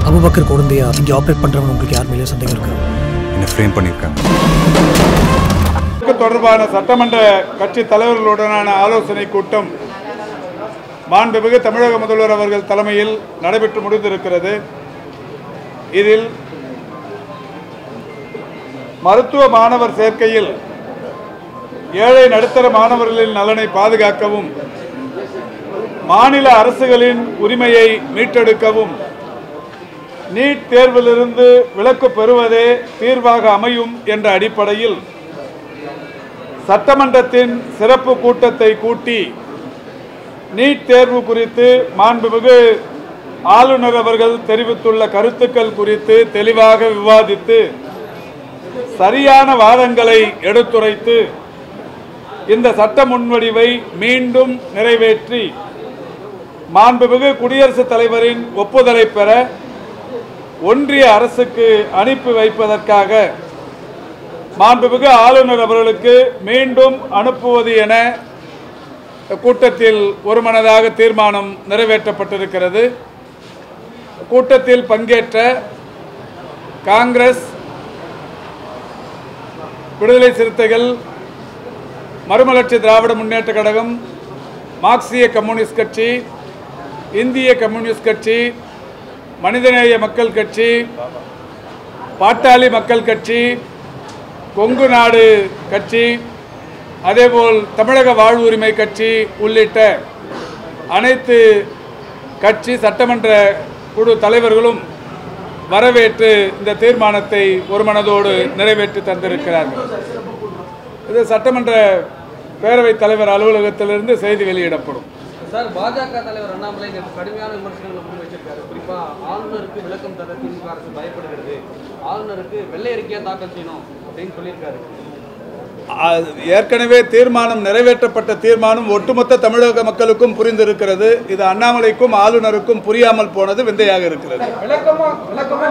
Abu Bakr குழந்தையா இங்கே operate பண்ணுறவங்க உங்களுக்கு யார் மேலேயும் சந்தேகம் இருக்கா என்னை ஃப்ரேம் பண்ணியிருக்காங்க இது தொடர்பான சட்டமன்ற கட்சி தலைவர்களுடனான ஆலோசனை கூட்டம் மாண்புமிகு தமிழக முதல்வர் அவர்கள் தலைமையில் நடைபெற்று முடிந்திருக்கிறது இதில் மருத்துவ மாணவர் சேர்க்கையில் ஏழை நடுத்தர மாணவர்களின் நலனை பாதுகாக்கவும் மாநில அரசுகளின் உரிமையை மீட்டெடுக்கவும் நீட் தேர்விலிருந்து விலக்கு பெறுவதே தீர்வாக அமையும் என்ற அடிப்படையில் சட்டமன்றத்தின் சிறப்பு கூட்டத்தை கூட்டி நீட் தேர்வு குறித்து மாண்புமிகு ஆளுநர் அவர்கள் தெரிவித்துள்ள கருத்துக்கள் குறித்து தெளிவாக விவாதித்து சரியான வாதங்களை எடுத்துரைத்து இந்த சட்ட முன்வடிவை மீண்டும் நிறைவேற்றி மாண்புமிகு குடியரசுத் தலைவரின் ஒப்புதலை பெற ஒன்றிய அரசுக்கு அனுப்பி வைப்பதற்காக மாண்புமிகு ஆளுநர் அவர்களுக்கு மீண்டும் அனுப்புவது என கூட்டத்தில் ஒருமனதாக தீர்மானம் நிறைவேற்றப்பட்டிருக்கிறது கூட்டத்தில் பங்கேற்ற காங்கிரஸ் விடுதலை சிறுத்தைகள் மறுமலர்ச்சி திராவிட முன்னேற்ற கழகம் மார்க்சிய கம்யூனிஸ்ட் கட்சி இந்திய கம்யூனிஸ்ட் கட்சி மனிதநேய மக்கள் கட்சி பாட்டாளி மக்கள் கட்சி கொங்கு நாடு கட்சி அதேபோல் தமிழக வாழ்வுரிமை கட்சி உள்ளிட்ட அனைத்து கட்சி சட்டமன்ற குழு தலைவர்களும் வரவேற்று இந்த தீர்மானத்தை ஒருமனதோடு நிறைவேற்றி தந்திருக்கிறார்கள் இது சட்டமன்ற பேரவைத் தலைவர் அலுவலகத்திலிருந்து செய்தி வெளியிடப்படும் சார் பாஜக தலைவர் அண்ணாமலை நேற்று கடுமையான விமர்சனங்களை முன் வச்சிருக்காரு குறிப்பா ஆளுநருக்கு விளக்கம் தர திமுக அரசு பயப்படுகிறது ஆளுநருக்கு வெள்ளை அறிக்கையா தாக்கல் செய்யணும் அப்படின்னு சொல்லியிருக்காரு அது ஏற்கனவே தீர்மானம் நிறைவேற்றப்பட்ட தீர்மானம் ஒட்டுமொத்த தமிழக மக்களுக்கும் புரிந்திருக்கிறது இது அண்ணாமலைக்கும் ஆளுநருக்கும் புரியாமல் போனது விந்தையாக இருக்கிறது விளக்கமா விளக்கமா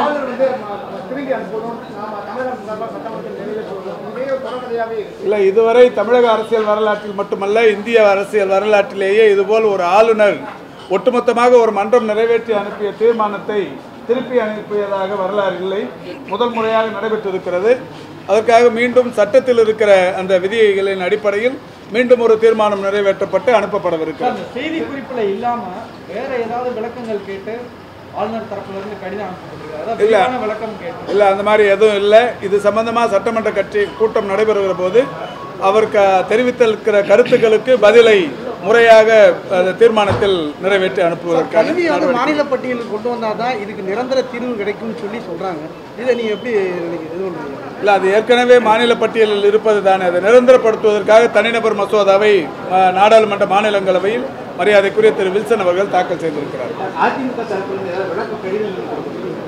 இல்லை இதுவரை தமிழக அரசியல் வரலாற்றில் மட்டுமல்ல இந்திய அரசியல் வரலாற்றிலேயே இதுபோல் ஒரு ஆளுநர் ஒட்டுமொத்தமாக ஒரு மன்றம் நிறைவேற்றி அனுப்பிய தீர்மானத்தை திருப்பி அனுப்பியதாக வரலாறு இல்லை முதல் முறையாக நடைபெற்றிருக்கிறது அதற்காக மீண்டும் சட்டத்தில் இருக்கிற அந்த விதிகளின் அடிப்படையில் மீண்டும் ஒரு தீர்மானம் நிறைவேற்றப்பட்டு அனுப்பப்படவிருக்கிறது அந்த செய்தி குறிப்புல இல்லாம வேற ஏதாவது விளக்கங்கள் கேட்டு ஆளுநர் தரப்புல இருந்து கடிதம் அனுப்பப்பட்டிருக்காரு அதாவது இல்ல. விரிவான விளக்கம் கேட்டு இல்லை அந்த மாதிரி எதுவும் இல்லை இது சம்பந்தமாக சட்டமன்ற கட்சி கூட்டம் நடைபெறுகிற போது அவர் க தெரிவித்திருக்கிற கருத்துக்களுக்கு பதிலை முறையாக அந்த தீர்மானத்தில் நிறைவேற்றி அனுப்புவதற்கான கல்வியை வந்து நடவடிக்கை. மாநில பட்டியலுக்கு கொண்டு வந்தாதான் இதுக்கு நிரந்தர தீர்வு கிடைக்கும்னு சொல்லி சொல்றாங்க இதை நீங்க எப்படி நினைக்கிறீங்க? இது ஒன்று இல்லை அது ஏற்கனவே மாநில பட்டியலில் இருப்பது தானே அதை நிரந்தரப்படுத்துவதற்காக தனிநபர் மசோதாவை அஹ், நாடாளுமன்ற மாநிலங்களவையில் மரியாதைக்குரிய திரு வில்சன் அவர்கள் தாக்கல் செய்திருக்கிறார் அதிமுக தரப்புல இருந்து ஏதாவது விளக்க கடிதம்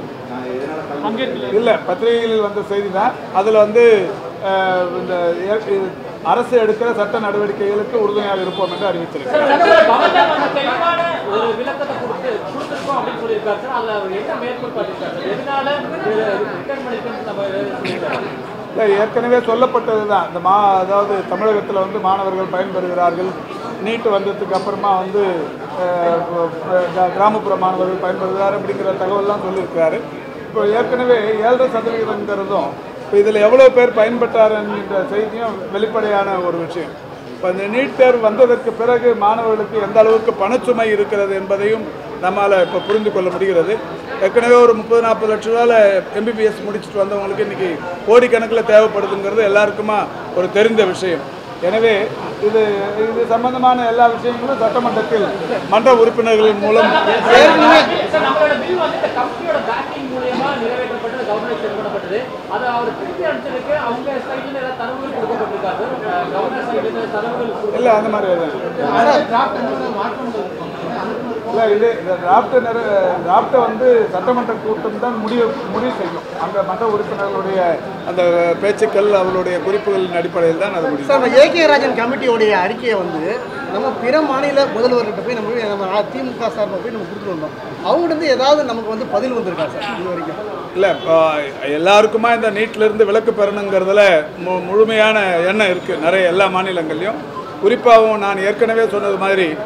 இல்லை பத்திரிகைகளில் வந்த செய்தி தான் அதில் வந்து அஹ், இந்த ஏ- இது அரசு எடுக்கிற சட்ட நடவடிக்கைகளுக்கு உறுதுணையாக இருப்போம் என்று அறிவித்திருக்கிறார் கவர்னர் வந்து தெளிவான ஒரு விளக்கத்தை கொடுத்து கொடுத்துருக்கோம் அப்படின்னு சொல்லியிருக்காரு சார் அதுல அவர் என்ன மேற்கோள் பண்ணியிருக்காரு சார் எதனால ரிட்டர்ன் பண்ணிருக்கோம்னு நம்ம சொல்லியிருக்காரு இல்லை ஏற்கனவே சொல்லப்பட்டது தான் இந்த மா அதாவது தமிழகத்தில் வந்து மாணவர்கள் பயன்பெறுகிறார்கள் நீட்டு வந்ததுக்கு அப்புறமா வந்து அஹ், அஹ், கிராமப்புற மாணவர்கள் பயன்பெறுகிறார் அப்படிங்கிற தகவல்லாம் சொல்லியிருக்காரு இப்போ ஏற்கனவே ஏழரை சதவீதங்கிறதும் இப்போ இதில் எவ்வளோ பேர் பயன்பெற்றார் என்கின்ற செய்தியும் வெளிப்படையான ஒரு விஷயம் இப்போ இந்த நீட் தேர்வு வந்ததற்கு பிறகு மாணவர்களுக்கு எந்த அளவுக்கு பணச்சுமை இருக்கிறது என்பதையும் நம்மால் இப்போ புரிந்து கொள்ள முடிகிறது ஏற்கனவே ஒரு முப்பது நாற்பது லட்ச ரூபாயில் எம்பிபிஎஸ் முடிச்சுட்டு வந்தவங்களுக்கு இன்றைக்கி கோடிக்கணக்கில் தேவைப்படுதுங்கிறது எல்லாருக்குமா ஒரு தெரிந்த விஷயம் எனவே இது இது சம்பந்தமான எல்லா விஷயங்களும் சட்டமன்றத்தில் மன்ற உறுப்பினர்களின் மூலம் சார் நம்மளோட பில் வந்து இந்த கம்பெனியோட பேக்கிங் மூலியமா நிறைவேற்றப்பட்டு கவர்னர் செயல்படப்பட்டது அதை அவர் திருப்பி அனுப்பிச்சதுக்கு அவங்க சைடுல ஏதாவது தரவுகள் கொடுக்கப்பட்டிருக்காரு கவர்னர் சைடுல தரவுகள் கொடுக்க- இல்லை அந்த மாதிரி எதுவும் இல்லை இது இந்த டிராஃப்ட் நிற டிராஃப்டை வந்து சட்டமன்ற கூட்டம் தான் முடிவு முடிவு செய்யும் அந்த மன்ற உறுப்பினர்களுடைய அந்த பேச்சுக்கள் அவர்களுடைய குறிப்புகளின் அடிப்படையில் தான் அது முடியும் சார் நம்ம ஏகே ராஜன் கமிட்டியோடைய அறிக்கையை வந்து நம்ம பிற மாநில முதல்வர்கிட்ட போய் நம்ம போய் நம்ம திமுக சார்பில் போய் நம்ம கொடுத்துட்டு வந்தோம் அவங்ககிட்ட இருந்து ஏதாவது நமக்கு வந்து பதில் வந்திருக்கா சார் இது வரைக்கும் இல்லை இப்போ எல்லாருக்குமா இந்த நீட்டிலிருந்து விலக்கு பெறணுங்கிறதுல மு முழுமையான எண்ணம் இருக்குது நிறைய எல்லா மாநிலங்கள்லையும் குறிப்பாகவும் நான் ஏற்கனவே சொன்னது மாதிரி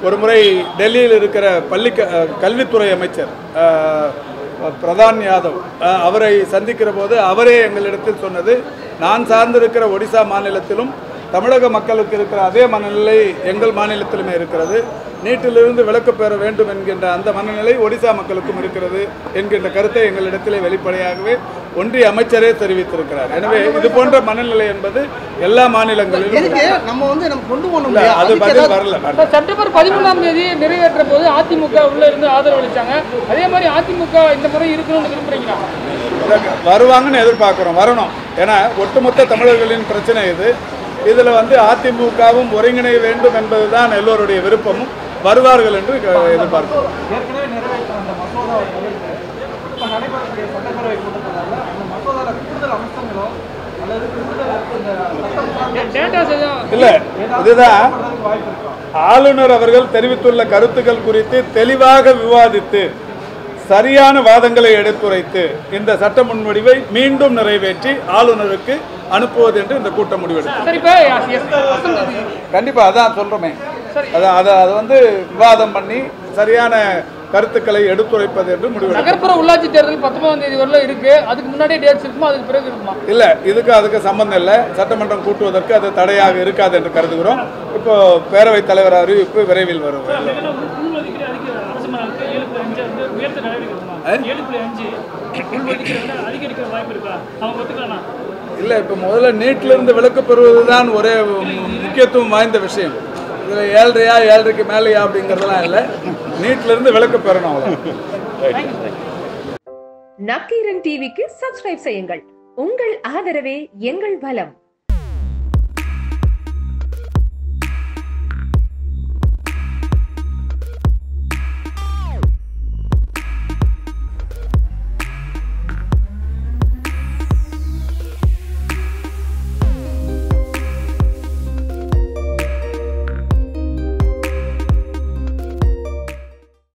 ஒரு முறை டெல்லியில் இருக்கிற பள்ளி க- அஹ், கல்வித்துறை அமைச்சர் அஹ், பிரதான் யாதவ் அஹ், அவரை சந்திக்கிற போது அவரே எங்களிடத்தில் சொன்னது நான் சார்ந்திருக்கிற ஒடிசா மாநிலத்திலும் தமிழக மக்களுக்கு இருக்கிற அதே மனநிலை எங்கள் மாநிலத்திலுமே இருக்கிறது நீட்டிலிருந்து விலக்கு பெற வேண்டும் என்கின்ற அந்த மனநிலை ஒடிசா மக்களுக்கும் இருக்கிறது என்கின்ற கருத்தை எங்களிடத்திலே வெளிப்படையாகவே ஒன்றிய அமைச்சரே தெரிவித்திருக்கிறார் எனவே இது போன்ற மனநிலை என்பது எல்லா மாநிலங்களிலும் எதுக்கு நம்ம வந்து நம்ம கொண்டு போகணும் இல்ல, இல்லையா? அது அதுக்கு பதில் ஏதாவது- வரல வரல. இப்ப செப்டம்பர் பதிமூணாம் தேதி நிறைவேற்ற போது அதிமுக உள்ள இருந்து ஆதரவு அளிச்சாங்க அதே மாதிரி அதிமுக இந்த முறை இருக்கணும்னு விரும்புறீங்களா வருவாங்கன்னு எதிர்பார்க்குறோம் வரணும் ஏன்னா ஒட்டுமொத்த தமிழர்களின் பிரச்சனை இது இதில் வந்து அதிமுகவும் ஒருங்கிணைய வேண்டும் என்பதுதான் எல்லோருடைய விருப்பமும் வருவார்கள் என்று க- எதிர்பார்க்கிறோம் ஏற்கனவே நிறைவேற்ற அந்த மசோதாவை தவிர்த்து இப்போ நடைபெறக்கூடிய சட்டப்பேரவை கூட்டத்தொடரில் அந்த மசோதாவில் கூடுதல் அம்சங்களோ அல்லது கூடுதல் இந்த சட்டம் சார்ந்த டேட்டாஸ் எதுவும் இல்லை இதுதான் போடுறதுக்கு வாய்ப்பு இருக்கா ஆளுநர் அவர்கள் தெரிவித்துள்ள கருத்துக்கள் குறித்து தெளிவாக விவாதித்து சரியான வாதங்களை எடுத்துரைத்து இந்த சட்ட முன்வடிவை மீண்டும் நிறைவேற்றி ஆளுநருக்கு அனுப்புவது என்று இந்த கூட்டம் முடிவெடுக்கும் சரி இப்போ எஸ் கண்டிப்பா அதான் சொல்றோமே அதான் அதை அதை வந்து விவாதம் பண்ணி சரியான கருத்துக்களை எடுத்துரைப்பது என்று முடிவெடுக்கும் நகர்ப்புற உள்ளாட்சி தேர்தல் பத்தொன்பதாம் தேதி வரல இருக்கு அதுக்கு முன்னாடியே டேட்ஸ் இருக்குமா அதுக்கு பிறகு இருக்குமா இல்ல இதுக்கு அதுக்கு சம்பந்தம் இல்லை சட்டமன்றம் கூட்டுவதற்கு அது தடையாக இருக்காது என்று கருதுகிறோம் இப்போ பேரவைத் தலைவர் அறிவிப்பு விரைவில் வரும் உள்ஒதுக்கீடு அதிக அரசு மரத்துக்கு ஏழு புள்ளி அஞ்சு வந்து உயர்த்த நடவடிக்கை எடுக்கணும் ஏழு புள்ளி அஞ்சு உள்ஒதுக்கீடு வந்து அதிகரிக்க வாய்ப்பு இருக்கா அவங்க ஒத்துக்கலாம் இல்லை இப்போ முதல்ல நீட்ல இருந்து விலக்கு பெறுவது தான் ஒரே மு- முக்கியத்துவம் வாய்ந்த விஷயம் இதில் ஏழ்றையா ஏழரைக்கு மேலேயா அப்படிங்கிறதெல்லாம் இல்லை நீட்ல இருந்து விலக்கு பெறணும் அவ்வளோ நக்கீரன் டிவிக்கு சப்ஸ்கிரைப் செய்யுங்கள் உங்கள் ஆதரவே எங்கள் பலம்